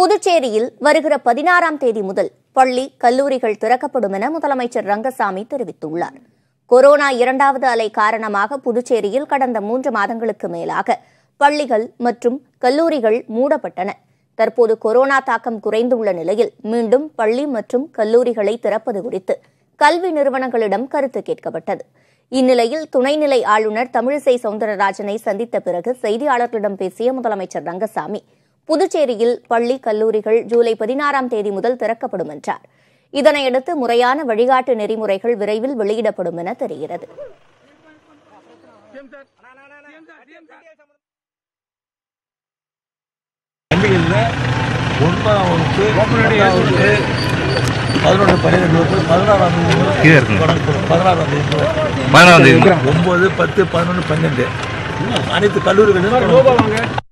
புதுச்சேரியில் வருகிற பதினாறாம் தேதி முதல் பள்ளி கல்லூரிகள் திறக்கப்படும் என முதலமைச்சர் ரங்கசாமி தெரிவித்துள்ளார் கொரோனா இரண்டாவது அலை காரணமாக புதுச்சேரியில் கடந்த மூன்று மாதங்களுக்கு மேலாக பள்ளிகள் மற்றும் கல்லூரிகள் மூடப்பட்டன தற்போது கொரோனா தாக்கம் குறைந்துள்ள நிலையில் மீண்டும் பள்ளி மற்றும் கல்லூரிகளை திறப்பது குறித்து கல்வி நிறுவனங்களிடம் கருத்து கேட்கப்பட்டது இந்நிலையில் துணைநிலை ஆளுநர் தமிழிசை சவுந்தரராஜனை சந்தித்த பிறகு செய்தியாளர்களிடம் பேசிய முதலமைச்சர் ரங்கசாமி புதுச்சேரியில் பள்ளி கல்லூரிகள் ஜூலை பதினாறாம் தேதி முதல் திறக்கப்படும் என்றார் இதனையடுத்து முறையான வழிகாட்டு நெறிமுறைகள் விரைவில் வெளியிடப்படும் என தெரிகிறது பள்ளிகளில் ஒன்பதாம் வகுப்பு பன்னெண்டாம் வகுப்பு பதினொன்று பன்னிரெண்டு வகுப்பு பதினாறாம் தேதி முதல் கீழே இருக்குங்க. தொடங்கப்படும். பதினாறாம் தேதி முதல். பதினாறாம் தேதி ஒன்பது பத்து பதினொன்று பன்னெண்டு அனைத்து கல்லூரிகளிலும் தொடங்கப்படும்.